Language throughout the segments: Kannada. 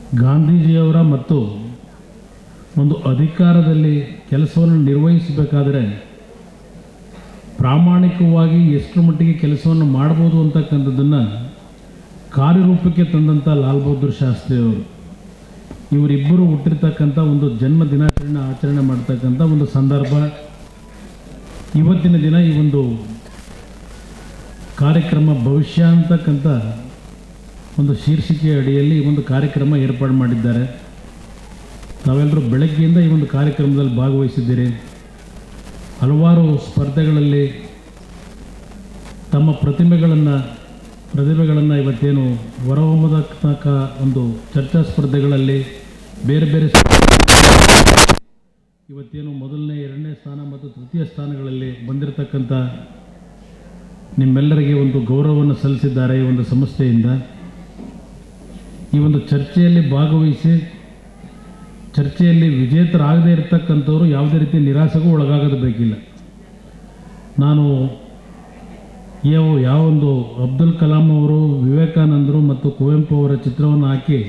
ಗಾಂಧೀಜಿಯವರ ಮತ್ತು ಒಂದು ಅಧಿಕಾರದಲ್ಲಿ ಕೆಲಸವನ್ನು ನಿರ್ವಹಿಸಬೇಕಾದರೆ ಪ್ರಾಮಾಣಿಕವಾಗಿ ಎಷ್ಟು ಮಟ್ಟಿಗೆ ಕೆಲಸವನ್ನು ಮಾಡ್ಬೋದು ಅಂತಕ್ಕಂಥದ್ದನ್ನು ಕಾರ್ಯರೂಪಕ್ಕೆ ತಂದಂಥ ಲಾಲ್ ಬಹದ್ದೂರ್ ಶಾಸ್ತ್ರಿಯವರು ಇವರಿಬ್ಬರು ಹುಟ್ಟಿರ್ತಕ್ಕಂಥ ಒಂದು ಜನ್ಮ ದಿನಾಚರಣೆ ಆಚರಣೆ ಮಾಡ್ತಕ್ಕಂಥ ಒಂದು ಸಂದರ್ಭ ಇವತ್ತಿನ ದಿನ ಈ ಒಂದು ಕಾರ್ಯಕ್ರಮ ಭವಿಷ್ಯ ಅಂತಕ್ಕಂಥ ಒಂದು ಶೀರ್ಷಿಕೆಯ ಅಡಿಯಲ್ಲಿ ಈ ಒಂದು ಕಾರ್ಯಕ್ರಮ ಏರ್ಪಾಡು ಮಾಡಿದ್ದಾರೆ ತಾವೆಲ್ಲರೂ ಬೆಳಗ್ಗೆಯಿಂದ ಈ ಒಂದು ಕಾರ್ಯಕ್ರಮದಲ್ಲಿ ಭಾಗವಹಿಸಿದ್ದೀರಿ ಹಲವಾರು ಸ್ಪರ್ಧೆಗಳಲ್ಲಿ ತಮ್ಮ ಪ್ರತಿಭೆಗಳನ್ನು ಪ್ರತಿಭೆಗಳನ್ನು ಇವತ್ತೇನು ಹೊರಹೊಮ್ಮತಕ್ಕ ಒಂದು ಚರ್ಚಾ ಸ್ಪರ್ಧೆಗಳಲ್ಲಿ ಬೇರೆ ಬೇರೆ ಇವತ್ತೇನು ಮೊದಲನೇ ಎರಡನೇ ಸ್ಥಾನ ಮತ್ತು ತೃತೀಯ ಸ್ಥಾನಗಳಲ್ಲಿ ಬಂದಿರತಕ್ಕಂಥ ನಿಮ್ಮೆಲ್ಲರಿಗೆ ಒಂದು ಗೌರವವನ್ನು ಸಲ್ಲಿಸಿದ್ದಾರೆ ಈ ಒಂದು ಸಂಸ್ಥೆಯಿಂದ ಈ ಒಂದು ಚರ್ಚೆಯಲ್ಲಿ ಭಾಗವಹಿಸಿ ಚರ್ಚೆಯಲ್ಲಿ ವಿಜೇತರಾಗದೇ ಇರತಕ್ಕಂಥವ್ರು ಯಾವುದೇ ರೀತಿ ನಿರಾಸೆಗೂ ಒಳಗಾಗೋದು ಬೇಕಿಲ್ಲ ನಾನು ಯಾವ ಯಾವೊಂದು ಅಬ್ದುಲ್ ಕಲಾಂ ಅವರು ವಿವೇಕಾನಂದರು ಮತ್ತು ಕುವೆಂಪು ಅವರ ಚಿತ್ರವನ್ನು ಹಾಕಿ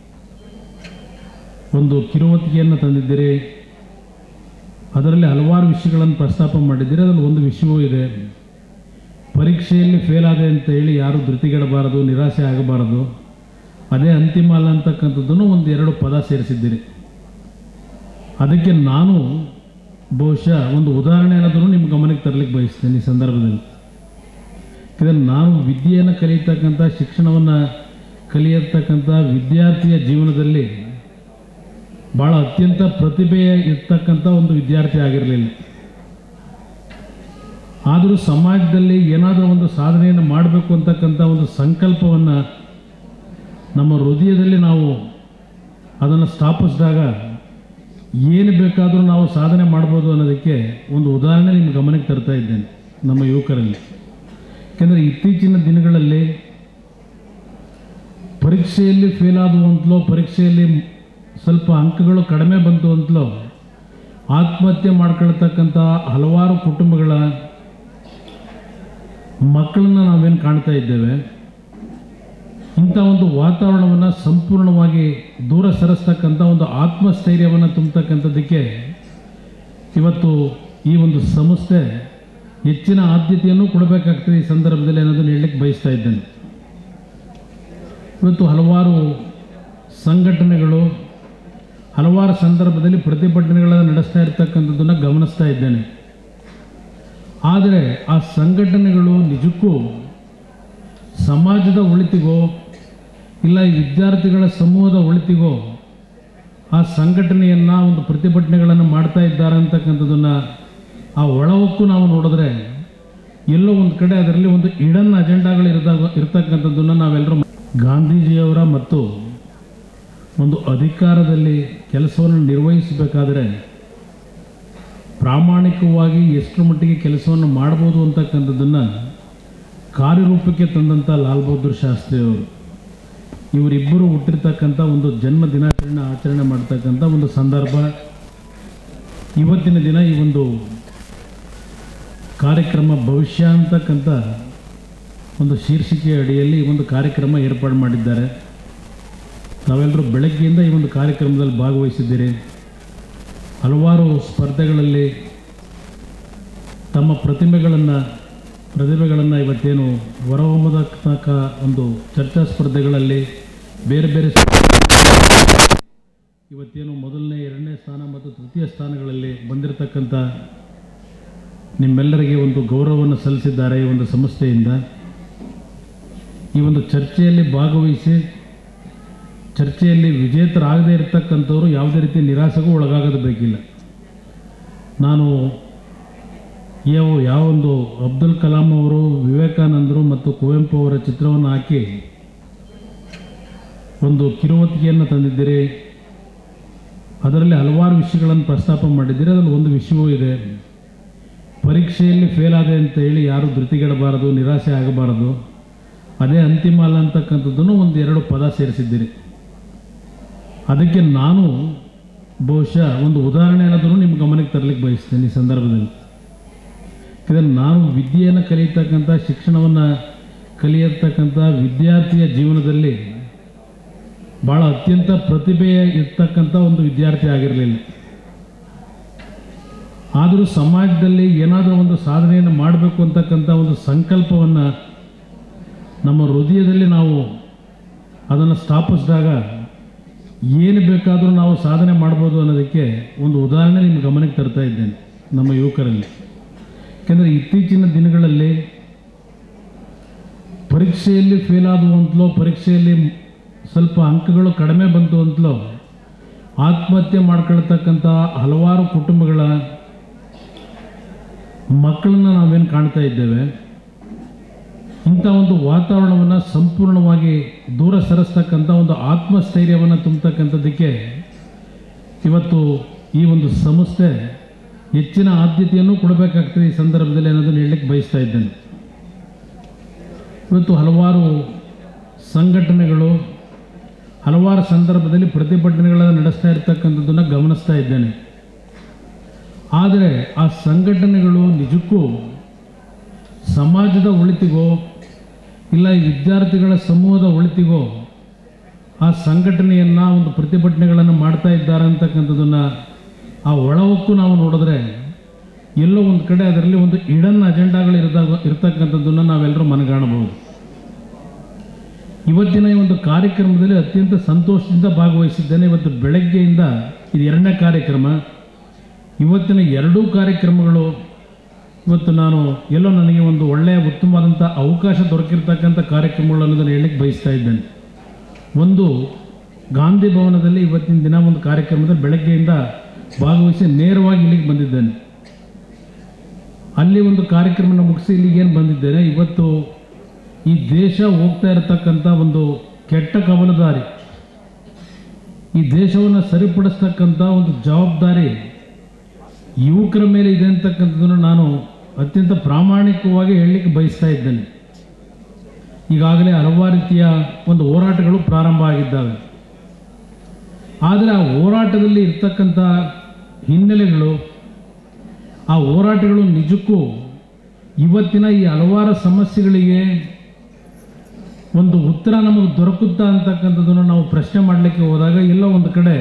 ಒಂದು ಕಿರುವತ್ತಿಗೆಯನ್ನು ತಂದಿದ್ದೀರಿ ಅದರಲ್ಲಿ ಹಲವಾರು ವಿಷಯಗಳನ್ನು ಪ್ರಸ್ತಾಪ ಮಾಡಿದ್ದೀರಿ ಅದರಲ್ಲಿ ಒಂದು ವಿಷಯವೂ ಇದೆ ಪರೀಕ್ಷೆಯಲ್ಲಿ ಫೇಲ್ ಆದೆ ಅಂತ ಹೇಳಿ ಯಾರು ಧೃತಿಗೆಡಬಾರದು ನಿರಾಸೆ ಆಗಬಾರದು ಅದೇ ಅಂತಿಮ ಅಲ್ಲ ಅಂತಕ್ಕಂಥದ್ದನ್ನು ಒಂದು ಎರಡು ಪದ ಸೇರಿಸಿದ್ದೀರಿ ಅದಕ್ಕೆ ನಾನು ಬಹುಶಃ ಒಂದು ಉದಾಹರಣೆ ಅನ್ನೋದನ್ನು ನಿಮ್ಮ ಗಮನಕ್ಕೆ ತರಲಿಕ್ಕೆ ಬಯಸ್ತೇನೆ ಈ ಸಂದರ್ಭದಲ್ಲಿ ಯಾಕಂದರೆ ನಾನು ವಿದ್ಯೆಯನ್ನು ಕಲಿಯತಕ್ಕಂಥ ಶಿಕ್ಷಣವನ್ನು ಕಲಿಯತಕ್ಕಂಥ ವಿದ್ಯಾರ್ಥಿಯ ಜೀವನದಲ್ಲಿ ಭಾಳ ಅತ್ಯಂತ ಪ್ರತಿಭೆ ಇರ್ತಕ್ಕಂಥ ಒಂದು ವಿದ್ಯಾರ್ಥಿ ಆಗಿರಲಿಲ್ಲ ಆದರೂ ಸಮಾಜದಲ್ಲಿ ಏನಾದರೂ ಒಂದು ಸಾಧನೆಯನ್ನು ಮಾಡಬೇಕು ಅಂತಕ್ಕಂಥ ಒಂದು ಸಂಕಲ್ಪವನ್ನು ನಮ್ಮ ಹೃದಯದಲ್ಲಿ ನಾವು ಅದನ್ನು ಸ್ಥಾಪಿಸಿದಾಗ ಏನು ಬೇಕಾದರೂ ನಾವು ಸಾಧನೆ ಮಾಡ್ಬೋದು ಅನ್ನೋದಕ್ಕೆ ಒಂದು ಉದಾಹರಣೆ ನಿಮ್ಮ ಗಮನಕ್ಕೆ ತರ್ತಾ ಇದ್ದೇನೆ ನಮ್ಮ ಯುವಕರಲ್ಲಿ ಯಾಕೆಂದರೆ ಇತ್ತೀಚಿನ ದಿನಗಳಲ್ಲಿ ಪರೀಕ್ಷೆಯಲ್ಲಿ ಫೇಲ್ ಆದವು ಅಂತಲೋ ಪರೀಕ್ಷೆಯಲ್ಲಿ ಸ್ವಲ್ಪ ಅಂಕಗಳು ಕಡಿಮೆ ಬಂತು ಅಂತಲೋ ಆತ್ಮಹತ್ಯೆ ಮಾಡ್ಕೊಳ್ತಕ್ಕಂಥ ಹಲವಾರು ಕುಟುಂಬಗಳ ಮಕ್ಕಳನ್ನ ನಾವೇನು ಕಾಣ್ತಾ ಇದ್ದೇವೆ ಇಂಥ ಒಂದು ವಾತಾವರಣವನ್ನು ಸಂಪೂರ್ಣವಾಗಿ ದೂರ ಸರಿಸ್ತಕ್ಕಂಥ ಒಂದು ಆತ್ಮಸ್ಥೈರ್ಯವನ್ನು ತುಂಬತಕ್ಕಂಥದ್ದಕ್ಕೆ ಇವತ್ತು ಈ ಒಂದು ಸಂಸ್ಥೆ ಹೆಚ್ಚಿನ ಆದ್ಯತೆಯನ್ನು ಕೊಡಬೇಕಾಗ್ತದೆ ಈ ಸಂದರ್ಭದಲ್ಲಿ ಅನ್ನೋದನ್ನು ಹೇಳಲಿಕ್ಕೆ ಬಯಸ್ತಾ ಇದ್ದೇನೆ ಇವತ್ತು ಹಲವಾರು ಸಂಘಟನೆಗಳು ಹಲವಾರು ಸಂದರ್ಭದಲ್ಲಿ ಪ್ರತಿಭಟನೆಗಳನ್ನು ನಡೆಸ್ತಾ ಇರ್ತಕ್ಕಂಥದ್ದನ್ನು ಗಮನಿಸ್ತಾ ಇದ್ದೇನೆ ಆದರೆ ಆ ಸಂಘಟನೆಗಳು ನಿಜಕ್ಕೂ ಸಮಾಜದ ಒಳಿತಿಗೋ ಇಲ್ಲ ಈ ವಿದ್ಯಾರ್ಥಿಗಳ ಸಮೂಹದ ಒಳಿತಿಗೋ ಆ ಸಂಘಟನೆಯನ್ನು ಒಂದು ಪ್ರತಿಭಟನೆಗಳನ್ನು ಮಾಡ್ತಾ ಇದ್ದಾರೆ ಅಂತಕ್ಕಂಥದ್ದನ್ನು ಆ ಒಳವಕ್ಕೂ ನಾವು ನೋಡಿದ್ರೆ ಎಲ್ಲೋ ಒಂದು ಕಡೆ ಅದರಲ್ಲಿ ಒಂದು ಇಡನ್ ಅಜೆಂಡಾಗಳು ಇರದಾಗ ಇರ್ತಕ್ಕಂಥದ್ದನ್ನು ನಾವೆಲ್ಲರೂ ಗಾಂಧೀಜಿಯವರ ಮತ್ತು ಒಂದು ಅಧಿಕಾರದಲ್ಲಿ ಕೆಲಸವನ್ನು ನಿರ್ವಹಿಸಬೇಕಾದರೆ ಪ್ರಾಮಾಣಿಕವಾಗಿ ಎಷ್ಟು ಮಟ್ಟಿಗೆ ಕೆಲಸವನ್ನು ಮಾಡ್ಬೋದು ಅಂತಕ್ಕಂಥದ್ದನ್ನು ಕಾರ್ಯರೂಪಕ್ಕೆ ತಂದಂಥ ಲಾಲ್ ಬಹದ್ದೂರ್ ಶಾಸ್ತ್ರಿಯವರು ಇವರಿಬ್ಬರು ಹುಟ್ಟಿರ್ತಕ್ಕಂಥ ಒಂದು ಜನ್ಮ ದಿನಾಚರಣೆ ಆಚರಣೆ ಮಾಡ್ತಕ್ಕಂಥ ಒಂದು ಸಂದರ್ಭ ಇವತ್ತಿನ ದಿನ ಈ ಒಂದು ಕಾರ್ಯಕ್ರಮ ಭವಿಷ್ಯ ಅಂತಕ್ಕಂಥ ಒಂದು ಶೀರ್ಷಿಕೆಯ ಅಡಿಯಲ್ಲಿ ಈ ಒಂದು ಕಾರ್ಯಕ್ರಮ ಏರ್ಪಾಡು ಮಾಡಿದ್ದಾರೆ ತಾವೆಲ್ಲರೂ ಬೆಳಗ್ಗೆಯಿಂದ ಈ ಒಂದು ಕಾರ್ಯಕ್ರಮದಲ್ಲಿ ಭಾಗವಹಿಸಿದ್ದೀರಿ ಹಲವಾರು ಸ್ಪರ್ಧೆಗಳಲ್ಲಿ ತಮ್ಮ ಪ್ರತಿಭೆಗಳನ್ನು ಪ್ರತಿಭೆಗಳನ್ನು ಇವತ್ತೇನು ಹೊರಹೊಮ್ಮತಕ್ಕ ಒಂದು ಚರ್ಚಾ ಸ್ಪರ್ಧೆಗಳಲ್ಲಿ ಬೇರೆ ಬೇರೆ ಇವತ್ತೇನು ಮೊದಲನೇ ಎರಡನೇ ಸ್ಥಾನ ಮತ್ತು ತೃತೀಯ ಸ್ಥಾನಗಳಲ್ಲಿ ಬಂದಿರತಕ್ಕಂಥ ನಿಮ್ಮೆಲ್ಲರಿಗೆ ಒಂದು ಗೌರವವನ್ನು ಸಲ್ಲಿಸಿದ್ದಾರೆ ಈ ಒಂದು ಸಂಸ್ಥೆಯಿಂದ ಈ ಒಂದು ಚರ್ಚೆಯಲ್ಲಿ ಭಾಗವಹಿಸಿ ಚರ್ಚೆಯಲ್ಲಿ ವಿಜೇತರಾಗದೇ ಇರತಕ್ಕಂಥವ್ರು ಯಾವುದೇ ರೀತಿ ನಿರಾಸೆಗೂ ಒಳಗಾಗೋದು ಬೇಕಿಲ್ಲ ನಾನು ಯಾವ ಯಾವೊಂದು ಅಬ್ದುಲ್ ಕಲಾಂ ಅವರು ವಿವೇಕಾನಂದರು ಮತ್ತು ಕುವೆಂಪು ಅವರ ಚಿತ್ರವನ್ನು ಹಾಕಿ ಒಂದು ಕಿರುವತ್ತಿಗೆಯನ್ನು ತಂದಿದ್ದೀರಿ ಅದರಲ್ಲಿ ಹಲವಾರು ವಿಷಯಗಳನ್ನು ಪ್ರಸ್ತಾಪ ಮಾಡಿದ್ದೀರಿ ಅದರಲ್ಲಿ ಒಂದು ವಿಷಯವೂ ಇದೆ ಪರೀಕ್ಷೆಯಲ್ಲಿ ಫೇಲ್ ಆದೆ ಅಂತ ಹೇಳಿ ಯಾರು ಧೃತಿಗೆಡಬಾರದು ನಿರಾಸೆ ಆಗಬಾರದು ಅದೇ ಅಂತಿಮ ಅಲ್ಲ ಅಂತಕ್ಕಂಥದ್ದನ್ನು ಒಂದು ಎರಡು ಪದ ಸೇರಿಸಿದ್ದೀರಿ ಅದಕ್ಕೆ ನಾನು ಬಹುಶಃ ಒಂದು ಉದಾಹರಣೆ ಅನ್ನೋದನ್ನು ನಿಮ್ಮ ಗಮನಕ್ಕೆ ತರಲಿಕ್ಕೆ ಬಯಸ್ತೇನೆ ಈ ಸಂದರ್ಭದಲ್ಲಿ ಯಾಕಂದರೆ ನಾನು ವಿದ್ಯೆಯನ್ನು ಕಲಿಯತಕ್ಕಂಥ ಶಿಕ್ಷಣವನ್ನು ಕಲಿಯತಕ್ಕಂಥ ವಿದ್ಯಾರ್ಥಿಯ ಜೀವನದಲ್ಲಿ ಭಾಳ ಅತ್ಯಂತ ಪ್ರತಿಭೆ ಇರ್ತಕ್ಕಂಥ ಒಂದು ವಿದ್ಯಾರ್ಥಿ ಆಗಿರಲಿಲ್ಲ ಆದರೂ ಸಮಾಜದಲ್ಲಿ ಏನಾದರೂ ಒಂದು ಸಾಧನೆಯನ್ನು ಮಾಡಬೇಕು ಅಂತಕ್ಕಂಥ ಒಂದು ಸಂಕಲ್ಪವನ್ನು ನಮ್ಮ ಹೃದಯದಲ್ಲಿ ನಾವು ಅದನ್ನು ಸ್ಥಾಪಿಸಿದಾಗ ಏನು ಬೇಕಾದರೂ ನಾವು ಸಾಧನೆ ಮಾಡ್ಬೋದು ಅನ್ನೋದಕ್ಕೆ ಒಂದು ಉದಾಹರಣೆ ನಿಮ್ಮ ಗಮನಕ್ಕೆ ತರ್ತಾ ಇದ್ದೇನೆ ನಮ್ಮ ಯುವಕರಲ್ಲಿ ಯಾಕೆಂದರೆ ಇತ್ತೀಚಿನ ದಿನಗಳಲ್ಲಿ ಪರೀಕ್ಷೆಯಲ್ಲಿ ಫೇಲ್ ಆದವು ಅಂತಲೋ ಪರೀಕ್ಷೆಯಲ್ಲಿ ಸ್ವಲ್ಪ ಅಂಕಗಳು ಕಡಿಮೆ ಬಂತು ಅಂತಲೋ ಆತ್ಮಹತ್ಯೆ ಮಾಡ್ಕೊಳ್ತಕ್ಕಂಥ ಹಲವಾರು ಕುಟುಂಬಗಳ ಮಕ್ಕಳನ್ನ ನಾವೇನು ಕಾಣ್ತಾ ಇದ್ದೇವೆ ಇಂಥ ಒಂದು ವಾತಾವರಣವನ್ನು ಸಂಪೂರ್ಣವಾಗಿ ದೂರ ಸರಿಸ್ತಕ್ಕಂಥ ಒಂದು ಆತ್ಮಸ್ಥೈರ್ಯವನ್ನು ತುಂಬತಕ್ಕಂಥದ್ದಕ್ಕೆ ಇವತ್ತು ಈ ಒಂದು ಸಂಸ್ಥೆ ಹೆಚ್ಚಿನ ಆದ್ಯತೆಯನ್ನು ಕೊಡಬೇಕಾಗ್ತದೆ ಈ ಸಂದರ್ಭದಲ್ಲಿ ಅನ್ನೋದನ್ನು ಹೇಳಲಿಕ್ಕೆ ಬಯಸ್ತಾ ಇದ್ದೇನೆ ಇವತ್ತು ಹಲವಾರು ಸಂಘಟನೆಗಳು ಹಲವಾರು ಸಂದರ್ಭದಲ್ಲಿ ಪ್ರತಿಭಟನೆಗಳನ್ನು ನಡೆಸ್ತಾ ಇರ್ತಕ್ಕಂಥದ್ದನ್ನು ಗಮನಿಸ್ತಾ ಇದ್ದೇನೆ ಆದರೆ ಆ ಸಂಘಟನೆಗಳು ನಿಜಕ್ಕೂ ಸಮಾಜದ ಒಳಿತಿಗೋ ಇಲ್ಲ ಈ ವಿದ್ಯಾರ್ಥಿಗಳ ಸಮೂಹದ ಒಳಿತಿಗೋ ಆ ಸಂಘಟನೆಯನ್ನು ಒಂದು ಪ್ರತಿಭಟನೆಗಳನ್ನು ಮಾಡ್ತಾ ಇದ್ದಾರೆ ಅಂತಕ್ಕಂಥದ್ದನ್ನು ಆ ಒಳಹೊಕ್ಕು ನಾವು ನೋಡಿದ್ರೆ ಎಲ್ಲೋ ಒಂದು ಕಡೆ ಅದರಲ್ಲಿ ಒಂದು ಇಡನ್ ಅಜೆಂಡಾಗಳು ಇರದಾಗ ಇರ್ತಕ್ಕಂಥದ್ದನ್ನು ನಾವೆಲ್ಲರೂ ಮನಗಾಣಬಹುದು ಇವತ್ತಿನ ಈ ಒಂದು ಕಾರ್ಯಕ್ರಮದಲ್ಲಿ ಅತ್ಯಂತ ಸಂತೋಷದಿಂದ ಭಾಗವಹಿಸಿದ್ದೇನೆ ಇವತ್ತು ಬೆಳಗ್ಗೆಯಿಂದ ಇದು ಎರಡನೇ ಕಾರ್ಯಕ್ರಮ ಇವತ್ತಿನ ಎರಡೂ ಕಾರ್ಯಕ್ರಮಗಳು ಇವತ್ತು ನಾನು ಎಲ್ಲೋ ನನಗೆ ಒಂದು ಒಳ್ಳೆಯ ಉತ್ತಮವಾದಂಥ ಅವಕಾಶ ದೊರಕಿರ್ತಕ್ಕಂಥ ಕಾರ್ಯಕ್ರಮಗಳು ಅನ್ನೋದನ್ನು ಹೇಳಲಿಕ್ಕೆ ಬಯಸ್ತಾ ಇದ್ದೇನೆ ಒಂದು ಗಾಂಧಿ ಭವನದಲ್ಲಿ ಇವತ್ತಿನ ದಿನ ಒಂದು ಕಾರ್ಯಕ್ರಮದಲ್ಲಿ ಬೆಳಗ್ಗೆಯಿಂದ ಭಾಗವಹಿಸಿ ನೇರವಾಗಿ ಇಲ್ಲಿಗೆ ಬಂದಿದ್ದೇನೆ ಅಲ್ಲಿ ಒಂದು ಕಾರ್ಯಕ್ರಮನ ಮುಗಿಸಿ ಇಲ್ಲಿಗೆ ಏನು ಬಂದಿದ್ದೇನೆ ಇವತ್ತು ಈ ದೇಶ ಹೋಗ್ತಾ ಇರತಕ್ಕಂಥ ಒಂದು ಕೆಟ್ಟ ಕವಲದಾರಿ ಈ ದೇಶವನ್ನು ಸರಿಪಡಿಸ್ತಕ್ಕಂಥ ಒಂದು ಜವಾಬ್ದಾರಿ ಯುವಕರ ಮೇಲೆ ಇದೆ ಅಂತಕ್ಕಂಥದ್ದನ್ನು ನಾನು ಅತ್ಯಂತ ಪ್ರಾಮಾಣಿಕವಾಗಿ ಹೇಳಲಿಕ್ಕೆ ಬಯಸ್ತಾ ಇದ್ದೇನೆ ಈಗಾಗಲೇ ಹಲವಾರು ರೀತಿಯ ಒಂದು ಹೋರಾಟಗಳು ಪ್ರಾರಂಭ ಆಗಿದ್ದಾವೆ ಆದರೆ ಆ ಹೋರಾಟದಲ್ಲಿ ಇರ್ತಕ್ಕಂಥ ಹಿನ್ನೆಲೆಗಳು ಆ ಹೋರಾಟಗಳು ನಿಜಕ್ಕೂ ಇವತ್ತಿನ ಈ ಹಲವಾರು ಸಮಸ್ಯೆಗಳಿಗೆ ಒಂದು ಉತ್ತರ ನಮಗೆ ದೊರಕುತ್ತಾ ಅಂತಕ್ಕಂಥದ್ದನ್ನು ನಾವು ಪ್ರಶ್ನೆ ಮಾಡಲಿಕ್ಕೆ ಹೋದಾಗ ಎಲ್ಲೋ ಒಂದು ಕಡೆ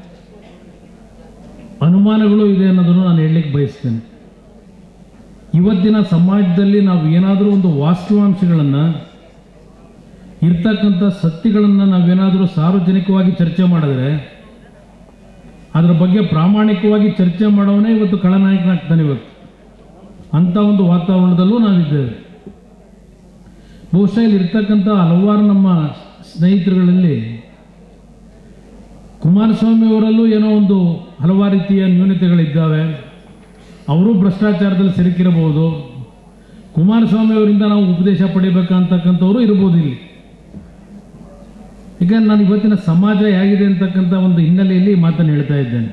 ಅನುಮಾನಗಳು ಇದೆ ಅನ್ನೋದನ್ನು ನಾನು ಹೇಳಲಿಕ್ಕೆ ಬಯಸ್ತೇನೆ ಇವತ್ತಿನ ಸಮಾಜದಲ್ಲಿ ನಾವು ಏನಾದರೂ ಒಂದು ವಾಸ್ತವಾಂಶಗಳನ್ನು ಇರ್ತಕ್ಕಂಥ ಸತ್ಯಗಳನ್ನು ನಾವೇನಾದರೂ ಸಾರ್ವಜನಿಕವಾಗಿ ಚರ್ಚೆ ಮಾಡಿದ್ರೆ ಅದರ ಬಗ್ಗೆ ಪ್ರಾಮಾಣಿಕವಾಗಿ ಚರ್ಚೆ ಮಾಡೋವನೇ ಇವತ್ತು ಖಳನಾಯಕನಾಗ್ತಾನೆ ಇವತ್ತು ಅಂಥ ಒಂದು ವಾತಾವರಣದಲ್ಲೂ ನಾವಿದ್ದೇವೆ ಬಹುಶಃ ಇಲ್ಲಿ ಇರ್ತಕ್ಕಂಥ ಹಲವಾರು ನಮ್ಮ ಸ್ನೇಹಿತರುಗಳಲ್ಲಿ ಕುಮಾರಸ್ವಾಮಿ ಅವರಲ್ಲೂ ಏನೋ ಒಂದು ಹಲವಾರು ರೀತಿಯ ನ್ಯೂನತೆಗಳಿದ್ದಾವೆ ಅವರು ಭ್ರಷ್ಟಾಚಾರದಲ್ಲಿ ಸಿಲುಕಿರಬಹುದು ಕುಮಾರಸ್ವಾಮಿ ಅವರಿಂದ ನಾವು ಉಪದೇಶ ಪಡಿಬೇಕಂತಕ್ಕಂಥವ್ರು ಇರ್ಬೋದು ಇಲ್ಲಿ ಈಗ ನಾನು ಇವತ್ತಿನ ಸಮಾಜ ಹೇಗಿದೆ ಅಂತಕ್ಕಂಥ ಒಂದು ಹಿನ್ನೆಲೆಯಲ್ಲಿ ಈ ಮಾತನ್ನು ಹೇಳ್ತಾ ಇದ್ದೇನೆ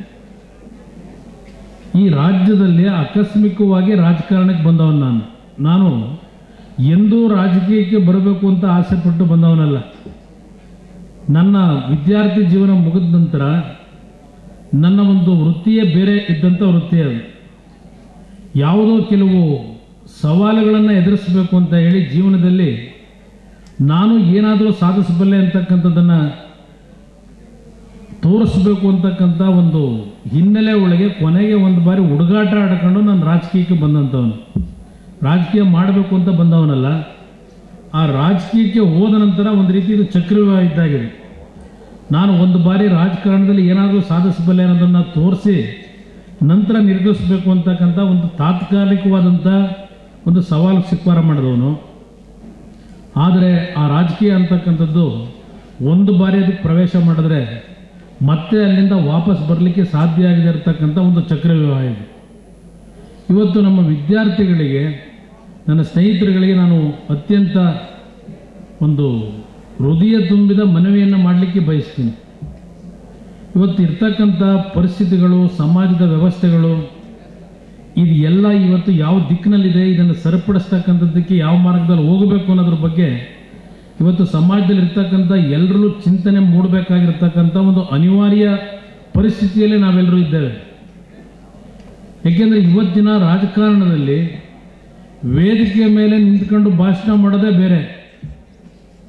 ಈ ರಾಜ್ಯದಲ್ಲಿ ಆಕಸ್ಮಿಕವಾಗಿ ರಾಜಕಾರಣಕ್ಕೆ ಬಂದವನು ನಾನು ನಾನು ಎಂದೂ ರಾಜಕೀಯಕ್ಕೆ ಬರಬೇಕು ಅಂತ ಆಸೆ ಪಟ್ಟು ಬಂದವನಲ್ಲ ನನ್ನ ವಿದ್ಯಾರ್ಥಿ ಜೀವನ ಮುಗಿದ ನಂತರ ನನ್ನ ಒಂದು ವೃತ್ತಿಯೇ ಬೇರೆ ಇದ್ದಂಥ ವೃತ್ತಿ ಅದು ಯಾವುದೋ ಕೆಲವು ಸವಾಲುಗಳನ್ನು ಎದುರಿಸಬೇಕು ಅಂತ ಹೇಳಿ ಜೀವನದಲ್ಲಿ ನಾನು ಏನಾದರೂ ಸಾಧಿಸಬಲ್ಲೆ ಅಂತಕ್ಕಂಥದ್ದನ್ನು ತೋರಿಸ್ಬೇಕು ಅಂತಕ್ಕಂಥ ಒಂದು ಹಿನ್ನೆಲೆ ಒಳಗೆ ಕೊನೆಗೆ ಒಂದು ಬಾರಿ ಹುಡುಗಾಟ ಆಡ್ಕೊಂಡು ನಾನು ರಾಜಕೀಯಕ್ಕೆ ಬಂದಂಥವನು ರಾಜಕೀಯ ಮಾಡಬೇಕು ಅಂತ ಬಂದವನಲ್ಲ ಆ ರಾಜಕೀಯಕ್ಕೆ ಹೋದ ನಂತರ ಒಂದು ರೀತಿ ಇದು ಚಕ್ರವ್ಯೂಹ ಇದ್ದಾಗಿದೆ ನಾನು ಒಂದು ಬಾರಿ ರಾಜಕಾರಣದಲ್ಲಿ ಏನಾದರೂ ಸಾಧಿಸಬಲ್ಲೆ ಅನ್ನೋದನ್ನು ತೋರಿಸಿ ನಂತರ ನಿರ್ಗಮಿಸಬೇಕು ಅಂತಕ್ಕಂಥ ಒಂದು ತಾತ್ಕಾಲಿಕವಾದಂಥ ಒಂದು ಸವಾಲು ಸ್ವೀಕಾರ ಮಾಡಿದವನು ಆದರೆ ಆ ರಾಜಕೀಯ ಅಂತಕ್ಕಂಥದ್ದು ಒಂದು ಬಾರಿ ಅದಕ್ಕೆ ಪ್ರವೇಶ ಮಾಡಿದ್ರೆ ಮತ್ತೆ ಅಲ್ಲಿಂದ ವಾಪಸ್ ಬರಲಿಕ್ಕೆ ಸಾಧ್ಯ ಆಗದೆ ಇರತಕ್ಕಂಥ ಒಂದು ಚಕ್ರವ್ಯೂಹ ಇದೆ ಇವತ್ತು ನಮ್ಮ ವಿದ್ಯಾರ್ಥಿಗಳಿಗೆ ನನ್ನ ಸ್ನೇಹಿತರುಗಳಿಗೆ ನಾನು ಅತ್ಯಂತ ಒಂದು ಹೃದಯ ತುಂಬಿದ ಮನವಿಯನ್ನು ಮಾಡಲಿಕ್ಕೆ ಬಯಸ್ತೀನಿ ಇವತ್ತು ಇರ್ತಕ್ಕಂಥ ಪರಿಸ್ಥಿತಿಗಳು ಸಮಾಜದ ವ್ಯವಸ್ಥೆಗಳು ಇದು ಎಲ್ಲ ಇವತ್ತು ಯಾವ ದಿಕ್ಕಿನಲ್ಲಿದೆ ಇದನ್ನು ಸರಿಪಡಿಸ್ತಕ್ಕಂಥದ್ದಕ್ಕೆ ಯಾವ ಮಾರ್ಗದಲ್ಲಿ ಹೋಗಬೇಕು ಅನ್ನೋದ್ರ ಬಗ್ಗೆ ಇವತ್ತು ಸಮಾಜದಲ್ಲಿ ಇರ್ತಕ್ಕಂಥ ಎಲ್ಲರಲ್ಲೂ ಚಿಂತನೆ ಮೂಡಬೇಕಾಗಿರ್ತಕ್ಕಂಥ ಒಂದು ಅನಿವಾರ್ಯ ಪರಿಸ್ಥಿತಿಯಲ್ಲಿ ನಾವೆಲ್ಲರೂ ಇದ್ದೇವೆ ಏಕೆಂದರೆ ಇವತ್ತಿನ ರಾಜಕಾರಣದಲ್ಲಿ ವೇದಿಕೆಯ ಮೇಲೆ ನಿಂತ್ಕೊಂಡು ಭಾಷಣ ಮಾಡೋದೇ ಬೇರೆ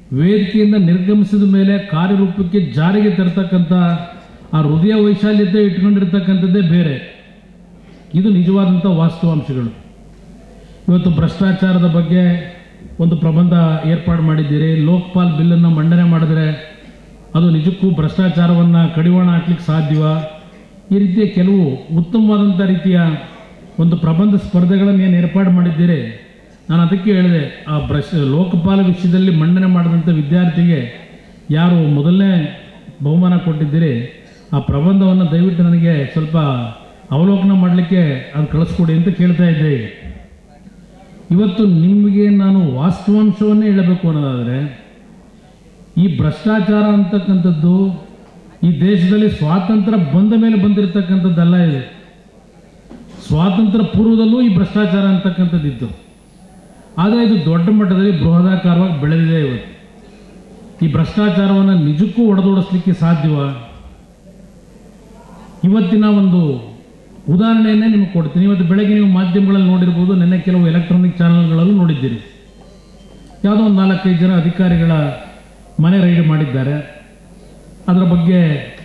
ವೇದಿಕೆಯಿಂದ ನಿರ್ಗಮಿಸಿದ ಮೇಲೆ ಕಾರ್ಯರೂಪಕ್ಕೆ ಜಾರಿಗೆ ತರ್ತಕ್ಕಂಥ ಆ ಹೃದಯ ವೈಶಾಲ್ಯತೆ ಇಟ್ಕೊಂಡಿರ್ತಕ್ಕಂಥದ್ದೇ ಬೇರೆ ಇದು ನಿಜವಾದಂಥ ವಾಸ್ತವಾಂಶಗಳು ಇವತ್ತು ಭ್ರಷ್ಟಾಚಾರದ ಬಗ್ಗೆ ಒಂದು ಪ್ರಬಂಧ ಏರ್ಪಾಡು ಮಾಡಿದ್ದೀರಿ ಲೋಕಪಾಲ್ ಬಿಲ್ಲನ್ನು ಮಂಡನೆ ಮಾಡಿದ್ರೆ ಅದು ನಿಜಕ್ಕೂ ಭ್ರಷ್ಟಾಚಾರವನ್ನು ಕಡಿವಾಣ ಹಾಕ್ಲಿಕ್ಕೆ ಸಾಧ್ಯವ ಈ ರೀತಿಯ ಕೆಲವು ಉತ್ತಮವಾದಂಥ ರೀತಿಯ ಒಂದು ಪ್ರಬಂಧ ಸ್ಪರ್ಧೆಗಳನ್ನು ಏನು ಏರ್ಪಾಡು ಮಾಡಿದ್ದೀರಿ ನಾನು ಅದಕ್ಕೆ ಹೇಳಿದೆ ಆ ಭ್ರಷ್ಟ ಲೋಕಪಾಲ ವಿಷಯದಲ್ಲಿ ಮಂಡನೆ ಮಾಡಿದಂಥ ವಿದ್ಯಾರ್ಥಿಗೆ ಯಾರು ಮೊದಲನೇ ಬಹುಮಾನ ಕೊಟ್ಟಿದ್ದೀರಿ ಆ ಪ್ರಬಂಧವನ್ನು ದಯವಿಟ್ಟು ನನಗೆ ಸ್ವಲ್ಪ ಅವಲೋಕನ ಮಾಡಲಿಕ್ಕೆ ಅದು ಕಳಿಸ್ಕೊಡಿ ಅಂತ ಕೇಳ್ತಾ ಇದ್ದೆ ಈಗ. ಇವತ್ತು ನಿಮಗೆ ನಾನು ವಾಸ್ತವಾಂಶವನ್ನೇ ಹೇಳಬೇಕು ಅನ್ನೋದಾದರೆ ಈ ಭ್ರಷ್ಟಾಚಾರ ಅಂತಕ್ಕಂಥದ್ದು ಈ ದೇಶದಲ್ಲಿ ಸ್ವಾತಂತ್ರ್ಯ ಬಂದ ಮೇಲೆ ಬಂದಿರತಕ್ಕಂಥದ್ದಲ್ಲ ಇದು ಸ್ವಾತಂತ್ರ್ಯ ಪೂರ್ವದಲ್ಲೂ ಈ ಭ್ರಷ್ಟಾಚಾರ ಅಂತಕ್ಕಂಥದ್ದಿತ್ತು ಆದರೆ ಇದು ದೊಡ್ಡ ಮಟ್ಟದಲ್ಲಿ ಬೃಹದಾಕಾರವಾಗಿ ಬೆಳೆದಿದೆ ಇವತ್ತು ಈ ಭ್ರಷ್ಟಾಚಾರವನ್ನು ನಿಜಕ್ಕೂ ಒಡೆದೋಡಿಸ್ಲಿಕ್ಕೆ ಸಾಧ್ಯವ ಇವತ್ತಿನ ಒಂದು ಉದಾಹರಣೆಯನ್ನೇ ನಿಮಗೆ ಕೊಡ್ತೀನಿ ಇವತ್ತು ಬೆಳಗ್ಗೆ ನೀವು ಮಾಧ್ಯಮಗಳಲ್ಲಿ ನೋಡಿರ್ಬೋದು ನಿನ್ನೆ ಕೆಲವು ಎಲೆಕ್ಟ್ರಾನಿಕ್ ಚಾನೆಲ್ಗಳಲ್ಲೂ ನೋಡಿದ್ದೀರಿ ಯಾವುದೋ ಒಂದು ನಾಲ್ಕೈದು ಜನ ಅಧಿಕಾರಿಗಳ ಮನೆ ರೈಡ್ ಮಾಡಿದ್ದಾರೆ ಅದರ ಬಗ್ಗೆ